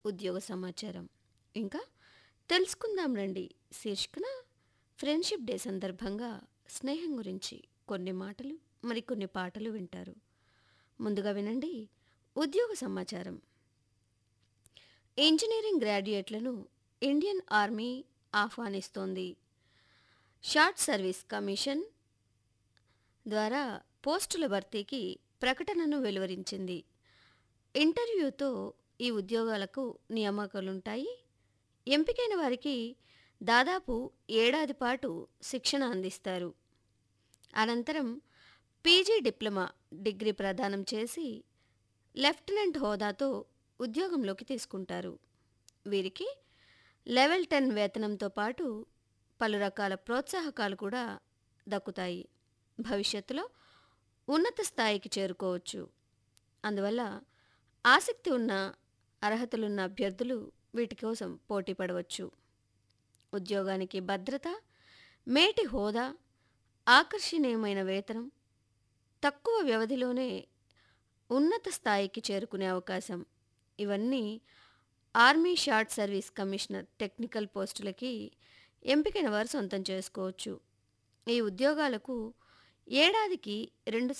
ఉద్యోగ సమాచారం ఇంకా తెలుసుకుందాం రండి శీర్షికన ఫ్రెండ్షిప్ డే సందర్భంగా స్నేహం గురించి కొన్ని మాటలు మరికొన్ని పాటలు వింటారు ముందుగా వినండి ఉద్యోగ సమాచారం ఇంజనీరింగ్ గ్రాడ్యుయేట్లను ఇండియన్ ఆర్మీ ఆహ్వానిస్తోంది షార్ట్ సర్వీస్ కమిషన్ ద్వారా పోస్టుల భర్తీకి ప్రకటనను వెలువరించింది ఇంటర్వ్యూతో ఈ ఉద్యోగాలకు నియామకాలుంటాయి ఎంపికైన వారికి దాదాపు ఏడాది పాటు శిక్షణ అందిస్తారు అనంతరం పీజీ డిప్లొమా డిగ్రీ ప్రదానం చేసి లెఫ్టినెంట్ హోదాతో ఉద్యోగంలోకి తీసుకుంటారు వీరికి లెవెల్ టెన్ వేతనంతో పాటు పలు రకాల ప్రోత్సాహకాలు కూడా దక్కుతాయి భవిష్యత్తులో ఉన్నత స్థాయికి చేరుకోవచ్చు అందువల్ల ఆసక్తి ఉన్న అర్హతలున్న అభ్యర్థులు వీటి కోసం పోటీ పడవచ్చు ఉద్యోగానికి భద్రత మేటి హోదా ఆకర్షణీయమైన వేతనం తక్కువ వ్యవధిలోనే ఉన్నత స్థాయికి చేరుకునే అవకాశం ఇవన్నీ army short service commissioner technical పోస్టులకి ఎంపికైన వారు సొంతం చేసుకోవచ్చు ఈ ఉద్యోగాలకు ఏడాదికి రెండు